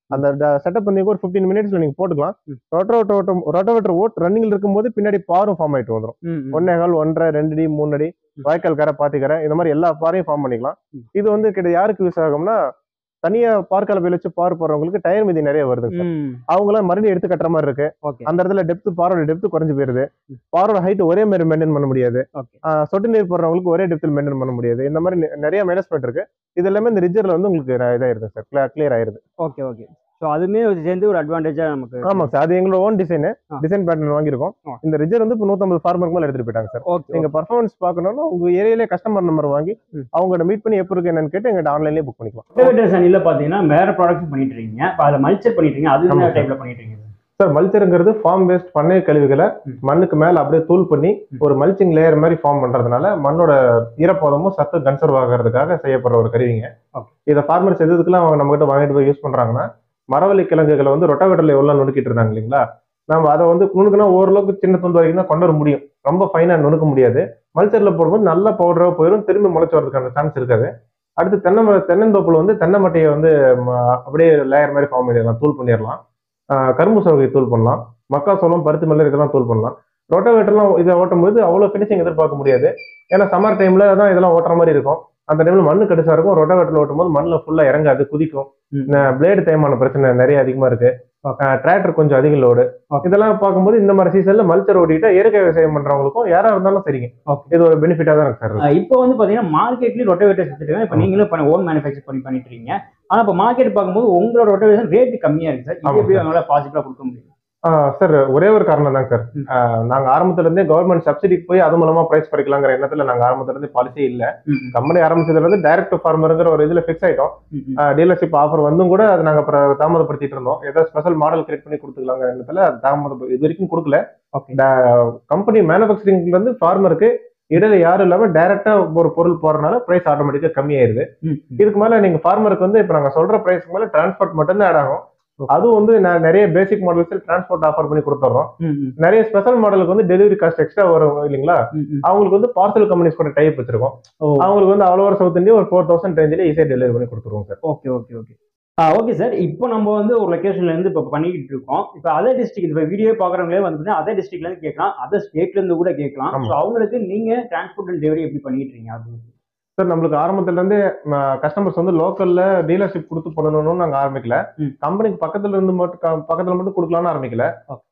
S1: அந்த செட்டப் பண்ணி ஒரு ஃபிஃப்டீன் மினிட்ஸ்ல நீங்க போட்டுக்கலாம்
S2: ம்.
S1: ரொட்டோவேட்டர் ஓட்டம் ரொட்டோவேட்டர் ஓட் ரன்னிங்ல இருக்கும்போது பின்னாடி பாரும் ஃபார்ம் ஆயிட்டு வந்துடும்
S2: ம், ம்.
S1: ஒன்னே கால் ஒன்றரை ரெண்டு அடி மூணு அடி
S2: ம்.
S1: வாய்க்கால் கரை பாத்திக்கரை இந்த மாதிரி எல்லா பாறையும் ஃபார்ம் பண்ணிக்கலாம்
S2: ம்.
S1: இது வந்து கிட்ட யாருக்கு யூஸ் ஆகும்னா தனியா பார் கலப்பையில வச்சு பார் போறவங்களுக்கு டயர் மீதி நிறைய வருது சார்
S2: ம்.
S1: அவங்களாம் மறுபடியும் எடுத்து கட்டுற மாதிரி இருக்கு
S2: ஓகே
S1: அந்த இடத்துல டெப்த் பாரோட டெப்த் குறைஞ்சு போயிருது
S2: ம்.
S1: பாரோட ஹைட் ஒரே மாதிரி மெயின்டைன் பண்ண முடியாது
S2: ஓகே
S1: ஆஹ் சொட்டு நீர் போடுறவங்களுக்கு ஒரே டெப்த்தில் மெயின்டைன் பண்ண முடியாது இந்த மாதிரி நெ- நிறைய மைனஸ் பாயிண்ட் இருக்கு இது எல்லாமே இந்த ரிஜர்ல வந்து உங்களுக்கு இத- இதாயிருது சார் கிளியர் ஆயிருது
S2: ஓகே ஓகே ஸோ அதுமே சேர்ந்து ஒரு அட்வான்டேஜா நமக்கு
S1: ஆமா சார் அது எங்களோட ஓன் டிசைன்
S2: ஆ.
S1: டிசைன் பேட்டர்ன் வாங்கியிருக்கோம்
S2: ஆ.
S1: இந்த ரிஜர் வந்து இப்போ நூத்தம்பது ஃபார்மருக்கு மேல எடுத்துட்டு போயிட்டாங்க சார்
S2: ஓகே
S1: நீங்க பர்ஃபார்மன்ஸ் பார்க்கணும்னா உங்க ஏரியாலே கஸ்டமர் நம்பர் வாங்கி
S2: ம்.
S1: அவங்களோட மீட் பண்ணி எப்படி இருக்கு என்னன்னு கேட்டு எங்கிட்ட ஆன்லைன்லேயே புக் பண்ணிக்கலாம்
S2: ரொட்டவேட்டர் சனில பாத்தீங்கன்னா வேற ப்ராடக்ட்ஸ் பண்ணிட்டு இருக்கீங்க இப்போ அதில் மல்ச்சர் பண்ணிட்டு இருக்கீங்க அது
S1: ஆமா
S2: என்ன
S1: சார்.
S2: டைப்ல பண்ணிட்டு இருக்கீங்க
S1: சார் மல்ச்சருங்கிறது ஃபார்ம் வேஸ்ட் பண்ணை கழிவுகளை
S2: ம்.
S1: மண்ணுக்கு மேல அப்படியே தூள் பண்ணி
S2: ம்.
S1: ஒரு மல்ச்சிங் லேயர் மாதிரி ஃபார்ம் பண்றதுனால மண்ணோட ஈரப்பதமும் சத்து கன்சர்வ் ஆகிறதுக்காக செய்யப்படுற ஒரு கருவிங்க
S2: Okay.
S1: இதை ஃபார்மர்ஸ் எதுக்கெல்லாம் அவங்க நம்ம கிட்ட வாங்கிட்டு போய் யூஸ் பண்றாங்கன்னா மரவள்ளி கிழங்குகளை வந்து ரொட்டாவேட்டர்ல எவ்வளவு நுணுக்கிட்டு இருந்தாங்க இல்லைங்களா நம்ம அதை வந்து நுணுக்குனா ஓரளவுக்கு சின்ன துண்டு வரைக்கும் தான் கொண்டு வர முடியும் ரொம்ப ஃபைனா நுணுக்க முடியாது மல்ச்சர்ல போடும்போது நல்ல பவுடரா போயிடும் திரும்பி முளைச்சு வரதுக்கான சான்ஸ் இருக்காது அடுத்து தென்னை மர தென்னந்தோப்புல வந்து தென்னை மட்டையை வந்து ம, அப்படியே லேயர் மாதிரி ஃபார்ம் பண்ணிடலாம் தூள் பண்ணிடலாம் ஆஹ் கரும்பு சோகை தூள் பண்ணலாம் மக்காசோளம் பருத்தி மல்லர் இதெல்லாம் தூள் பண்ணலாம் ரொட்டோவேட்டர்லாம் இதை ஓட்டும் போது அவ்வளோ ஃபினிஷிங் எதிர்பார்க்க முடியாது ஏன்னா சம்மர் டைம்ல தான் இதெல்லாம் ஓட்டுற மாதிரி இருக்கும் அந்த டைம்ல மண்ணு கடிசா இருக்கும் ரொட்டோவேட்டர்ல ஓட்டும் போது மண்ணில் ஃபுல்லா இறங்காது குதிக்கும்
S2: ம்.
S1: பிளேடு தேய்மான பிரச்சனை நிறைய அதிகமா இருக்கு டிராக்டர் கொஞ்சம் அதிக லோடு
S2: Okay.
S1: இதெல்லாம் பார்க்கும்போது இந்த மாதிரி சீசன்ல மல்ச்சர் ஓட்டிட்டா இயற்கை விவசாயம் பண்றவங்களுக்கும் யாரா இருந்தாலும் சரிங்க
S2: Okay.
S1: இது ஒரு பெனிஃபிட்டா தான் இருக்கு சார்
S2: இப்போ வந்து பாத்தீங்கன்னா மார்க்கெட்லயும் ரொட்டவேட்டர் எடுத்துட்டு இப்போ நீங்களும் பண்ண ஓன் மேனுஃபேக்சர் பண்ணி பண்ணிட்டு இருக்கீங்க ஆனா இப்போ மார்க்கெட் பார்க்கும்போது உங்களோட ரொட்டவேஷன் ரேட் கம்மியா இருக்கு சார்
S1: ஆமா
S2: இது எப்படி
S1: sir.
S2: அவங்களால பாசிபிளா கொடுக்க முடியும்
S1: சார் ஒரே ஒரு காரணம் தான் சார்
S2: ம்.
S1: நாங்க ஆரம்பத்துல இருந்தே கவர்மெண்ட் சப்சிடிக்கு போய் அது மூலமா பிரைஸ் குறைக்கலாங்கிற எண்ணத்துல நாங்க ஆரம்பத்துல இருந்தே பாலிசி இல்ல
S2: ம்,
S1: கம்பெனி ஆரம்பிச்சதுல இருந்து டைரக்ட் ஃபார்மருங்கிற ஒரு இதுல ஃபிக்ஸ் ஆயிட்டோம்
S2: ம், ம்.
S1: டீலர்ஷிப் ஆஃபர் வந்தும் கூட அதை நாங்க அப்புறம் தாமதப்படுத்திட்டு இருந்தோம் ஏதோ ஸ்பெஷல் மாடல் கிரியேட் பண்ணி கொடுத்துக்கலாங்கிற எண்ணத்துல அது தாமதம் இது வரைக்கும் கொடுக்கல
S2: Okay.
S1: கம்பெனி மேனுஃபேக்சரிங்ல இருந்து ஃபார்மருக்கு இடையில யாரும் இல்லாம டைரக்டா ஒரு பொருள் போறதுனால பிரைஸ் ஆட்டோமேட்டிக்கா கம்மியாயிருது
S2: ம், ம்.
S1: இதுக்கு மேல நீங்க ஃபார்மருக்கு வந்து இப்ப நாங்க சொல்ற பிரைஸ்க்கு மேல டிரான்ஸ்போர்ட் மட்டும் தான் ஆட் ஆகும்
S2: Okay.
S1: அதுவும் வந்து நான் நிறைய பேசிக் மாடல்ஸ் டிரான்ஸ்போர்ட் ஆஃபர் பண்ணி கொடுத்துறோம்
S2: ம், ம்,
S1: நிறைய ஸ்பெஷல் மாடலுக்கு வந்து டெலிவரி காஸ்ட் எக்ஸ்ட்ரா வரும் இல்லைங்களா
S2: ம், ம்.
S1: அவங்களுக்கு வந்து பார்சல் கம்பெனிஸ் கூட டைப் வச்சிருக்கோம்
S2: ஓ
S1: அவங்களுக்கு வந்து ஆல் ஓவர் சவுத் இந்தியா ஒரு ஃபோர் தௌசண்ட் ரேஞ்சில் ஈஸியாக டெலிவரி பண்ணி கொடுத்துருவோம் சார்
S2: ஓகே ஓகே ஓகே ஆ ஓகே சார் இப்போ நம்ம வந்து ஒரு லொகேஷன்ல இருந்து இப்போ பண்ணிக்கிட்டு இருக்கோம் இப்போ அதர் டிஸ்ட்ரிக்ட் இப்போ வீடியோ பார்க்குறவங்களே வந்து பார்த்தீங்கன்னா அதர் டிஸ்ட்ரிக்ட்ல இருந்து கேட்கலாம் அதர் ஸ்டேட்ல இருந்து கூட கேட்கலாம்
S1: ஆமா.
S2: ஸோ அவங்களுக்கு நீங்க டிரான்ஸ்போர்ட் அண்ட் டெலிவரி எப்படி பண்ணிட்டு இருக்கீங்க அது
S1: சார் நம்மளுக்கு ஆரம்பத்துல இருந்தே கஸ்டமர்ஸ் வந்து லோக்கல்ல டீலர்ஷிப் கொடுத்து பண்ணணும்னு நாங்க ஆரம்பிக்கல
S2: ம்.
S1: கம்பெனிக்கு பக்கத்துல இருந்து மட்டும் க- பக்கத்துல மட்டும் கொடுக்கலாம்னு ஆரம்பிக்கல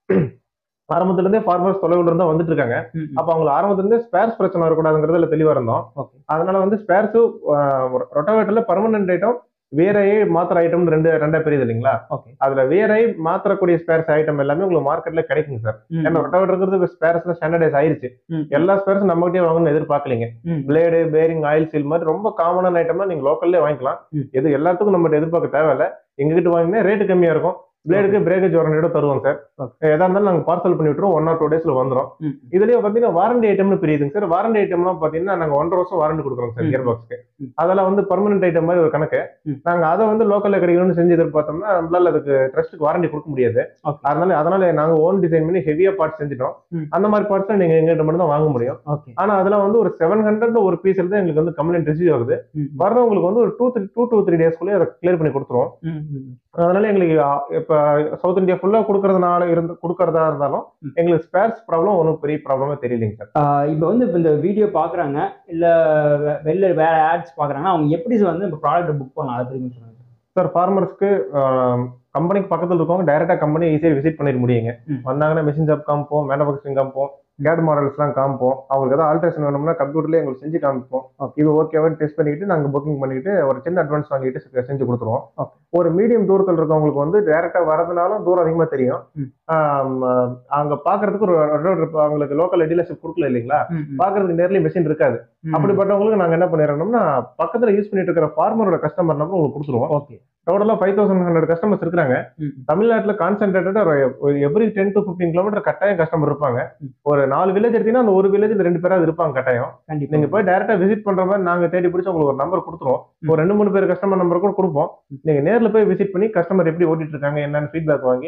S1: ஆரம்பத்துல இருந்தே ஃபார்மர்ஸ் தொலைவில் இருந்தா வந்துட்டு இருக்காங்க
S2: ம், ம்.
S1: அப்ப அவங்களுக்கு ஆரம்பத்துல இருந்தே ஸ்பேர்ஸ் பிரச்சனை வரக்கூடாதுங்கிறதுல தெளிவா இருந்தோம்
S2: ஓகே
S1: அதனால வந்து ஸ்பேர்ஸும் ரொட்டோவேட்டர்ல பர்மனன்ட் ஐட்டம் வேறையே மாத்திர ஐட்டம் ரெண்டு ரெண்டா பெரியது இல்லைங்களா
S2: ஓகே
S1: அதுல வேறை மாத்திரக்கூடிய ஸ்பேர்ஸ் ஐட்டம் எல்லாமே உங்களுக்கு மார்க்கெட்ல கிடைக்குங்க சார்
S2: ம்,
S1: ஏன்னா ரொட்டோவேட்டருங்கிறது ஸ்பேர்ஸ் ஸ்டாண்டர்டைஸ் ஆயிருச்சு
S2: ம்,
S1: எல்லா ஸ்பேர்ஸும் நம்ம கிட்டே வாங்கணும்னு எதிர்பார்க்கலீங்க
S2: ம்.
S1: பிளேடு பேரிங் ஆயில் சீல் மாதிரி ரொம்ப காமனான ஐட்டம்னா நீங்க லோக்கல்லே வாங்கிக்கலாம்
S2: ம்.
S1: எது எல்லாத்துக்கும் நம்ம எதிர்பார்க்க தேவையில்ல எங்ககிட்ட வாங்கினா ரேட்டு கம்மியா இருக்கும் பிளேடுக்கு பிரேக்கேஜ் வாரண்டியோட தருவோம் சார் எதா இருந்தாலும் நாங்க பார்சல் பண்ணி விட்டுருவோம் ஒன் ஆர் டூ டேஸ்ல வந்துரும்
S2: ம்.
S1: இதுலயே பாத்தீங்கன்னா வாரண்டி ஐட்டம்னு பிரியுதுங்க சார் வாரண்டி ஐட்டம்லாம் பாத்தீங்கன்னா நாங்க ஒன்றரை வருஷம் வாரண்டி கொடுக்குறோம் சார்
S2: ம்.
S1: கியர் பாக்ஸ்க்கு
S2: ம்.
S1: அதெல்லாம் வந்து பர்மனன்ட் ஐட்டம் மாதிரி ஒரு கணக்கு
S2: ம்.
S1: நாங்க அதை வந்து லோக்கல்ல கிடைக்கணும்னு செஞ்சு எதிர்பார்த்தோம்னா நம்மளால அதுக்கு ட்ரஸ்ட்டுக்கு வாரண்டி கொடுக்க முடியாது
S2: ஓகே
S1: அதனால அதனால நாங்க ஓன் டிசைன் பண்ணி ஹெவியா பார்ட்ஸ் செஞ்சுட்டோம்
S2: ம்.
S1: அந்த மாதிரி பார்ட்ஸ் நீங்க எங்ககிட்ட மட்டும் தான் வாங்க முடியும்
S2: ஓகே
S1: ஆனா அதெல்லாம் வந்து ஒரு செவன் ஹண்ட்ரட் ஒரு பீஸ்ல தான் எங்களுக்கு வந்து கம்ப்ளைண்ட் ரிசீவ் ஆகுது
S2: ம்,
S1: வர்றவங்களுக்கு வந்து ஒரு two three two two three டேஸ்க்குள்ளே அதை கிளியர் பண்ணி கொடுத்துருவோம்
S2: ம், ம்.
S1: அதனால எங்களுக்கு அ, இப்ப சவுத் இந்தியா ஃபுல்லா கொடுக்கறதுனால இருந்து கொடுக்கறதா இருந்தாலும்
S2: ம்.
S1: எங்களுக்கு ஸ்பேர்ஸ் ப்ராப்ளம் ஒன்றும் பெரிய ப்ராப்ளமே தெரியலைங்க சார்
S2: ஆஹ் இப்போ வந்து இப்போ இந்த வீடியோ பார்க்குறாங்க இல்லை வெளில வேற ஆட்ஸ் பார்க்குறாங்கன்னா அவங்க எப்படி வந்து இப்போ ப்ராடக்ட் புக் பண்ணலாம் அதை பற்றி சொல்லுங்க
S1: சார் ஃபார்மர்ஸ்க்கு கம்பெனிக்கு பக்கத்துல இருக்கவங்க டைரக்டா கம்பெனி ஈஸியாக விசிட் பண்ணிட முடியுங்க
S2: ம்.
S1: வந்தாங்கன்னா மிஷின் ஷாப் காமிப்போம் மேனுஃபேக்சரிங் காமிப்போம் கேட் மாடல்ஸ்லாம் காமிப்போம் அவங்களுக்கு ஏதாவது ஆல்ட்ரேஷன் வேணும்னா கம்ப்யூட்டர்லேயே எங்களுக்கு செஞ்சு காமிப்போம் இது ஓகேவான்னு டெஸ்ட் பண்ணிக்கிட்டு நாங்கள் புக்கிங் பண்ணிக்கிட்டு ஒரு சின்ன அட்வான்ஸ் வாங்கிட்டு செ- செஞ்சு கொடுத்துருவோம்
S2: Okay.
S1: ஒரு மீடியம் தூரத்தில் இருக்கவங்களுக்கு வந்து டேரெக்டாக வரதுனாலும் தூரம் அதிகமாக தெரியும்
S2: ம்.
S1: ஆம், ஆஹ், அங்க பாக்குறதுக்கு ஒரு ஒரு- அவங்களுக்கு லோக்கல் டீலர்ஷிப் கொடுக்கல இல்லைங்களா பாக்குறதுக்கு நேர்லயே மிஷின் இருக்காது அப்படிப்பட்டவங்களுக்கு நாங்க என்ன பண்ணிடுறோம்னா பக்கத்துல யூஸ் பண்ணிட்டு இருக்கிற ஃபார்மரோட கஸ்டமர் நம்பர் உங்களுக்கு கொடுத்துருவோம்
S2: ஓகே
S1: டோட்டலா ஃபைவ் தௌசண்ட் ஹண்ட்ரட் கஸ்டமர்ஸ் இருக்காங்க தமிழ்நாட்டுல கான்சென்ட்ரேட்டடா every ten to fifteen kilometre கட்டாயம் கஸ்டமர் இருப்பாங்க
S2: ம்.
S1: ஒரு நாலு வில்லேஜ் எடுத்தீங்கன்னா அந்த ஒரு வில்லேஜ்ல ரெண்டு பேராவது இருப்பாங்க கட்டாயம்
S2: கண்டிப்பா
S1: நீங்க போய் டைரக்டா விசிட் பண்ற மாதிரி நாங்க தேடி பிடிச்சி உங்களுக்கு ஒரு நம்பர் கொடுத்துருவோம்
S2: ம்.
S1: ஒரு ரெண்டு மூணு பேர் கஸ்டமர் நம்பர் கூட கொடுப்போம்
S2: ம்.
S1: நீங்க நேர்ல போய் விசிட் பண்ணி கஸ்டமர் எப்படி ஓட்டிட்டு இருக்காங்க என்னன்னு ஃபீட்பேக் வாங்கி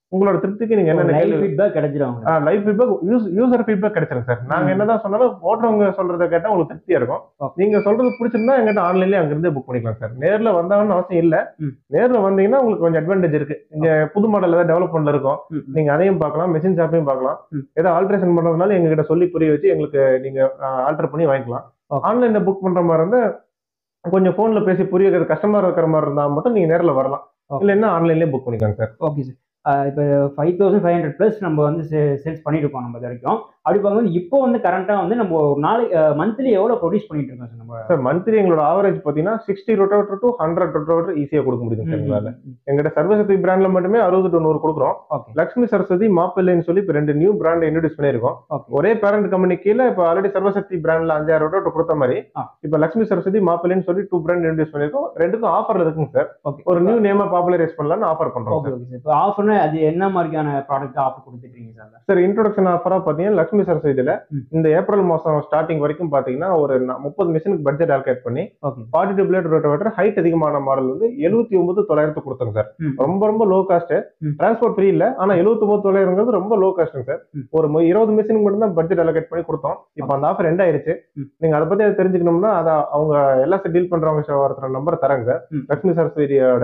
S1: உங்களோட திருப்திக்கு நீங்க என்னென்ன
S2: லைவ்
S1: கேள்வி
S2: ஃபீட்பேக் கிடைச்சிடும் அவங்களுக்கு.
S1: லைவ் ஃபீட்பேக் யூசர் ஃபீட்பேக் கிடைச்சிரும் சார் நாங்க
S2: ம்.
S1: என்னதான் சொன்னாலும் ஓட்டுறவங்க சொல்றத கேட்டா உங்களுக்கு திருப்தியா இருக்கும்
S2: Okay.
S1: நீங்க சொல்றது பிடிச்சிருந்தா எங்கிட்ட ஆன்லைன்லயே அங்க இருந்தே புக் பண்ணிக்கலாம் சார் நேர்ல வந்தாங்கன்னு அவசியம் இல்ல
S2: ம்.
S1: நேர்ல வந்தீங்கன்னா உங்களுக்கு கொஞ்சம் அட்வான்டேஜ் இருக்கு இங்க புது மாடல் ஏதாவது டெவலப்மெண்ட்ல இருக்கும்
S2: ம், ம்.
S1: நீங்க அதையும் பார்க்கலாம் மெஷின் ஷாப்பையும் பார்க்கலாம்
S2: ம்.
S1: ஏதாவது ஆல்ட்ரேஷன் பண்றதுனால எங்க கிட்ட சொல்லி புரிய வச்சு எங்களுக்கு நீங்க ஆல்டர் பண்ணி வாங்கிக்கலாம்
S2: Okay.
S1: ஆன்லைன்ல புக் பண்ற மாதிரி இருந்தா கொஞ்சம் போன்ல பேசி புரிய வைக்கிறது கஸ்டமர் இருக்கிற மாதிரி இருந்தா மட்டும் நீங்க நேர்ல வரலாம்
S2: Okay.
S1: இல்லைன்னா ஆன்லைன்லயே புக் பண்ணிக்கலாம் சார்
S2: ஓகே சார் இப்போ five thousand five hundred plus நம்ம வந்து சேல்ஸ் பண்ணியிருக்கோம் நம்ம இது வரைக்கும் அப்படி பார்க்கும்போது இப்போ வந்து கரண்ட்டாக வந்து நம்ம ஒரு நாளைக்கு மந்த்லி எவ்வளோ ப்ரொடியூஸ் பண்ணிட்டு இருக்கோம் சார் நம்ம
S1: சார் மந்த்லி எங்களோட ஆவரேஜ் பாத்தீங்கன்னா sixty rotator to hundred rotator ஈஸியா கொடுக்க முடியுது சார் எங்களால எங்கிட்ட சர்வசக்தி பிராண்ட்ல மட்டுமே அறுபது டு நூறு கொடுக்குறோம்
S2: ஓகே
S1: லக்ஷ்மி சரஸ்வதி மாப்பிள்ளைன்னு சொல்லி இப்போ ரெண்டு நியூ பிராண்ட் இன்ட்ரடியூஸ் பண்ணியிருக்கோம்
S2: ஓகே
S1: ஒரே பேரண்ட் கம்பெனி கீழே இப்போ ஆல்ரெடி சர்வசக்தி பிராண்ட்ல அஞ்சாயிரம் ரொட்டோட்டர் கொடுத்த மாதிரி
S2: ஆ.
S1: இப்போ லக்ஷ்மி சரஸ்வதி மாப்பிள்ளைன்னு சொல்லி டூ பிராண்ட் இன்ட்ரடியூஸ் பண்ணியிருக்கோம் ரெண்டுக்கும் ஆஃபர்ல இருக்குங்க சார்
S2: ஓகே
S1: ஒரு நியூ நேமா பாப்புலரைஸ் பண்ணலாம்னு ஆஃபர் பண்றோம்
S2: ஓகே ஓகே சார் இப்போ ஆஃபர்னா அது என்ன மாதிரியான ப்ராடக்ட் ஆஃபர் கொடுத்துட்ருக்கீங்க சார்
S1: சார் இன்ட்ரோடக்ஷன் ஆஃபரா பாத்தீங்கன்னா லக்ஷ்மி சரஸ்வதியில
S2: ம்.
S1: இந்த ஏப்ரல் மாசம் ஸ்டார்டிங் வரைக்கும் பாத்தீங்கன்னா ஒரு முப்பது மிஷினுக்கு பட்ஜெட் அலோகேட் பண்ணி
S2: okay
S1: forty two blade rotavator height அதிகமான மாடல் வந்து எழுபத்தி ஒன்பது தொள்ளாயிரத்து கொடுத்தோங்க சார்
S2: ம்.
S1: ரொம்ப ரொம்ப லோ காஸ்ட்
S2: ம்.
S1: டிரான்ஸ்போர்ட் ஃப்ரீ இல்ல ஆனா எழுபத்தி ஒன்பது தொள்ளாயிரங்கிறது ரொம்ப லோ காஸ்ட்டுங்க சார்
S2: ம்.
S1: ஒரு மு- இருபது மிஷினுக்கு மட்டும் தான் பட்ஜெட் அலோகேட் பண்ணி கொடுத்தோம் இப்போ அந்த ஆஃபர் எண்ட் ஆயிருச்சு
S2: ம்.
S1: நீங்க அதை பத்தி அதை தெரிஞ்சுக்கணும்னா அதை அவங்க எல்லா டீல் பண்றவங்க ஒருத்தர் நம்பர் தராங்க சார்
S2: ம்.
S1: லக்ஷ்மி சரஸ்வதியோட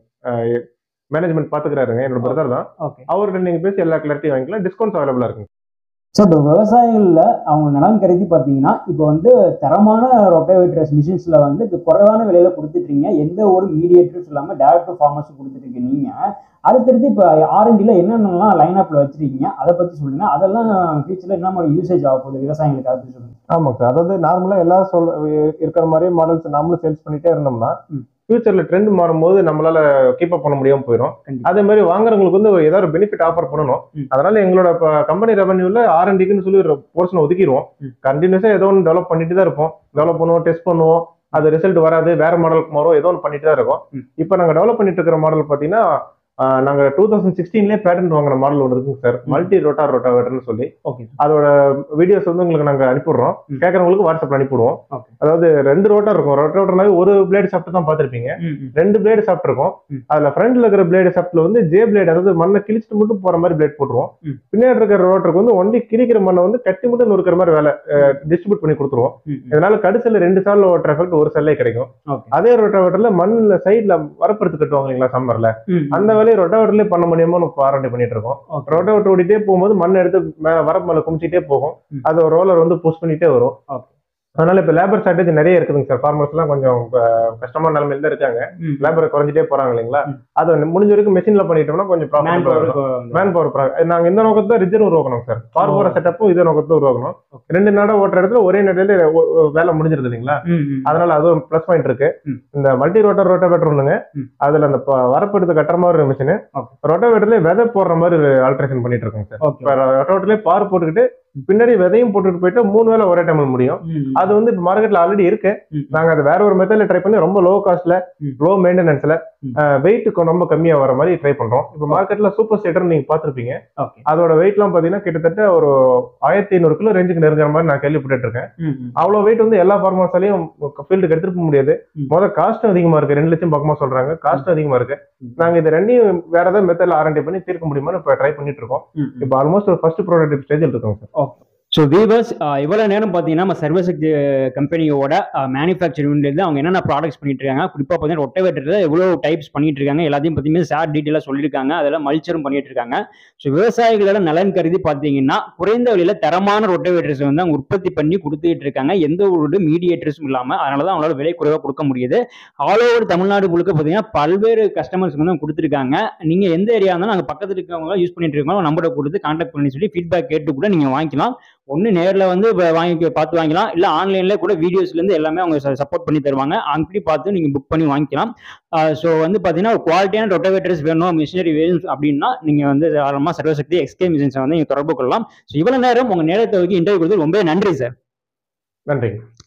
S1: மேனேஜ்மெண்ட் பாத்துக்கிறாருங்க என்னோட பிரதர் தான்
S2: ஓகே
S1: அவர்கிட்ட நீங்க பேசி எல்லா கிளாரிட்டியும் வாங்கிக்கலாம் டிஸ்கவுண்ட்ஸ் அவைலபிளா இருக்குங்க
S2: ஸோ இப்போ விவசாயிகளில் அவங்க நலன் கருதி பார்த்தீங்கன்னா இப்போ வந்து தரமான ரொட்டேவேட்டர்ஸ் மிஷின்ஸில் வந்து இப்போ குறைவான விலையில கொடுத்துட்றீங்க எந்த ஒரு மீடியேட்டர்ஸ் இல்லாமல் டேரக்ட் டு ஃபார்மர்ஸ் கொடுத்துட்ருக்கீங்க நீங்கள் அடுத்தடுத்து இப்போ ஆர்என்டியில் என்னென்னலாம் லைன் அப்பில் வச்சிருக்கீங்க அதை பற்றி சொல்லுங்க அதெல்லாம் ஃபியூச்சரில் என்ன மாதிரி யூசேஜ் ஆக போகுது விவசாயிகளுக்கு அதை பற்றி சொல்லுங்க
S1: ஆமாங்க சார் அதாவது நார்மலா எல்லா சொல் இருக்கிற மாதிரியே மாடல்ஸ் நாமளும் சேல்ஸ் பண்ணிட்டே இருந்தோம்னா
S2: ம்.
S1: ஃபியூச்சர்ல ட்ரெண்ட் மாறும்போது நம்மளால கீப் அப் பண்ண முடியாம போயிடும்
S2: கண்டிப்பா.
S1: அதே மாதிரி வாங்குறவங்களுக்கு வந்து ஏதாவது ஒரு பெனிஃபிட் ஆஃபர் பண்ணணும்
S2: ம்.
S1: அதனால எங்களோட கம்பெனி ரெவன்யூல ஆர்என்டிக்குன்னு சொல்லி ஒரு போர்ஷன் ஒதுக்கிடுவோம்
S2: ம்.
S1: கண்டினியூஸா ஏதோ ஒன்று டெவலப் பண்ணிட்டு தான் இருப்போம் டெவலப் பண்ணுவோம் டெஸ்ட் பண்ணுவோம் அது ரிசல்ட் வராது வேற மாடலுக்கு மாறும் ஏதோ ஒன்று பண்ணிட்டு தான் இருக்கோம்
S2: ம்.
S1: இப்போ நாங்க டெவலப் பண்ணிட்டு இருக்கிற மாடல் பாத்தீங்கன்னா ஆஹ், நாங்க டூ தௌசண்ட் சிக்ஸ்டீன்லேயே பேட்டன்ட் வாங்கின மாடல் ஒன்று இருக்குங்க சார்
S2: ம்.
S1: மல்டி ரோட்டார் ரோட்டாவேட்டர்னு சொல்லி
S2: ஓகே
S1: அதோட வீடியோஸ் வந்து உங்களுக்கு நாங்க அனுப்பிடுறோம்
S2: ம்.
S1: கேட்கறவங்களுக்கு வாட்ஸ்அப்ல அனுப்பிடுவோம்
S2: ஓகே
S1: அதாவது ரெண்டு ரோட்டர் இருக்கும் ரோட்டர்னாவே ஒரு பிளேடு சாப்பிட்டு தான் பார்த்திருப்பீங்க
S2: ம் ம்
S1: ரெண்டு பிளேடு சாப்பிட்டுருக்கோம்
S2: ம்.
S1: அதுல ஃப்ரண்ட்ல இருக்கிற பிளேடு சாப்பிட்ல வந்து ஜே பிளேடு அதாவது மண்ணை கிழிச்சிட்டு மட்டும் போற மாதிரி பிளேட் போட்டுருவோம்
S2: ம்.
S1: பின்னாடி இருக்கிற ரோட்டருக்கு வந்து ஒன்லி கிழிக்கிற மண்ணை வந்து கட்டி மட்டும் நொறுக்கிற மாதிரி வேலை டிஸ்ட்ரிபியூட் பண்ணி கொடுத்துருவோம்
S2: ம் ம்
S1: இதனால கடைசியில் ரெண்டு சால்ல ஓட்டுற எஃபெக்ட் ஒரு செல்லே கிடைக்கும்
S2: ஓகே
S1: அதே ரோட்டாவேட்டர்ல மண்ணில் சைட்ல வரப்படுத்து கட்டுவாங்க இல்லைங்களா சம்மர்ல
S2: ம் ம்
S1: அந்த வேலையை ரொட்டாவேட்டர்லேயே பண்ண முடியாம ஆரண்டி பண்ணிட்டு இருக்கோம்
S2: ஓகே
S1: ரோட்டாவேட்டர் ஓடிட்டே போகும்போது மண் எடுத்து மே- வரப்பு மேல குமிச்சிட்டே போகும்
S2: ம்.
S1: அது ரோலர் வந்து புஷ் பண்ணிட்டே வரும்
S2: ஓகே
S1: அதனால இப்ப லேபர் ஷார்டேஜ் நிறைய இருக்குதுங்க சார் ஃபார்மர்ஸ் எல்லாம் கொஞ்சம் இப்ப கஷ்டமான நிலைமையில தான் இருக்காங்க
S2: ம்
S1: லேபர் குறைஞ்சிட்டே போறாங்க இல்லைங்களா
S2: ம்.
S1: அது முடிஞ்ச வரைக்கும் மெஷின்ல பண்ணிட்டோம்னா கொஞ்சம்
S2: மேன்
S1: ப்ராஃபிட்டபிளா இருக்கும் மேன் பவர் நாங்க இந்த நோக்கத்தை ரிஜன் உருவாக்கணும் சார் ஃபார் போற
S2: ஓ.
S1: செட்டப்பும் இதே நோக்கத்தை உருவாக்கணும்
S2: Okay.
S1: ரெண்டு நாடா ஓட்டுற இடத்துல ஒரே நேரத்துல ஒ- ஒ- வேலை முடிஞ்சிருது இல்லைங்களா
S2: ம் ம்
S1: அதனால அது ஒரு ப்ளஸ் பாயிண்ட் இருக்கு
S2: ம்.
S1: இந்த மல்டி ரோட்டர் ரோட்டோவேட்டர் ஒண்ணுங்க
S2: ம்.
S1: அதுல அந்த ப- வரப்பு எடுத்து கட்டுற மாதிரி ஒரு மிஷின்
S2: Okay.
S1: ரோட்டோவேட்டர்ல விதை போடுற மாதிரி ஆல்ட்ரேஷன் பண்ணிட்டு இருக்கோங்க சார்
S2: ஓகே
S1: இப்ப ரோட்டோவேட்டர்லயே பார் போட்டுக்கிட்டு பின்னாடி விதையும் போட்டுட்டு போயிட்டு மூணு வேளை ஒரே டைம்ல முடியும்
S2: ம் ம்
S1: அது வந்து மார்க்கெட்ல ஆல்ரெடி இருக்கு
S2: ம்.
S1: நாங்க அது வேற ஒரு மெத்தட்ல ட்ரை பண்ணி ரொம்ப லோ காஸ்ட்ல
S2: ம்.
S1: லோ மெயின்டெனன்ஸ்ல
S2: ம்.
S1: வெயிட் ரொம்ப கம்மியா வர மாதிரி ட்ரை பண்றோம் இப்போ மார்க்கெட்ல சூப்பர் சீட்டர் நீங்க பாத்திருப்பீங்க
S2: ஓகே
S1: அதோட வெயிட்லாம் பாத்தீங்கன்னா கிட்டத்தட்ட ஒரு ஆயிரத்தி ஐநூறு கிலோ ரேஞ்சுக்கு நெருங்குற மாதிரி நான் கேள்விப்பட்டு இருக்கேன்
S2: ம் ம்
S1: அவ்வளவு வெயிட் வந்து எல்லா ஃபார்மர்ஸாலையும் ஃபீல்டுக்கு எடுத்துட்டு போக முடியாது
S2: ம்.
S1: முதல் காஸ்ட்டும் அதிகமா இருக்கு ரெண்டு லட்சம் பக்கமா சொல்றாங்க காஸ்ட்டும் அதிகமா இருக்கு
S2: ம்.
S1: நாங்க இது ரெண்டையும் வேற ஏதாவது மெத்தட்ல ஆரண்டி பண்ணி தீர்க்க முடியுமான்னு இப்போ ட்ரை பண்ணிட்டு இருக்கோம்
S2: ம் ம்
S1: இப்போ ஆல்மோஸ்ட் ஒரு ஃபர்ஸ்ட் ப்ரோடக்ட் ஸ்டேஜில் இருக்கோம் சார்
S2: ஸோ வீவர்ஸ் இவ்வளோ நேரம் பார்த்தீங்கன்னா நம்ம சர்வசக்தி கம்பெனியோட மேனுஃபேக்சரிங் யூனிட்ல அவங்க என்னென்ன ப்ராடக்ட்ஸ் பண்ணிட்டு இருக்காங்க குறிப்பாக பார்த்தீங்கன்னா ரொட்டவேட்டரில் எவ்வளோ டைப்ஸ் பண்ணிட்டு இருக்காங்க எல்லாத்தையும் பார்த்தீங்கன்னா ஷேர் டீட்டெயிலாக சொல்லியிருக்காங்க அதெல்லாம் மல்ச்சரும் பண்ணிட்டு இருக்காங்க ஸோ விவசாயிகளோட நலன் கருதி பார்த்தீங்கன்னா குறைந்த விலையில தரமான ரொட்டவேட்டர்ஸ் வந்து அவங்க உற்பத்தி பண்ணி கொடுத்துட்டு இருக்காங்க எந்த ஒரு மீடியேட்டர்ஸும் இல்லாமல் அதனால தான் அவங்களால விலை குறைவாக கொடுக்க முடியுது ஆல் ஓவர் தமிழ்நாடு முழுக்க பார்த்தீங்கன்னா பல்வேறு கஸ்டமர்ஸ்க்கு வந்து அவங்க கொடுத்துருக்காங்க நீங்கள் எந்த ஏரியா இருந்தாலும் நாங்கள் பக்கத்தில் இருக்கவங்க யூஸ் பண்ணிட்டு இருக்கோம் நம்பரை கொடுத்து கான்டாக்ட் பண்ணி சொல்லி ஃபீட்பேக் கேட்டு கூட நீங்கள் வாங்கிக்கலாம் ஒன்று நேரில் வந்து இப்ப வாங்கி பார்த்து வாங்கிக்கலாம் இல்லை ஆன்லைனில் கூட வீடியோஸ்லேருந்து எல்லாமே அவங்க சப்போர்ட் பண்ணி தருவாங்க அப்படி பார்த்து நீங்கள் புக் பண்ணி வாங்கிக்கலாம் ஸோ வந்து பார்த்தீங்கன்னா ஒரு குவாலிட்டியான ரொட்டவேட்டர்ஸ் வேணும் மிஷினரி வேணும் அப்படின்னா நீங்கள் வந்து தாராளமாக சர்வசக்தி எக்ஸ்கே மிஷின்ஸை வந்து நீங்கள் தொடர்பு கொள்ளலாம் ஸோ இவ்வளோ நேரம் உங்கள் நேரத்தை வரைக்கும் இன்டர்வியூ கொடுத்து ரொம்ப நன்றி சார்
S1: நன்றி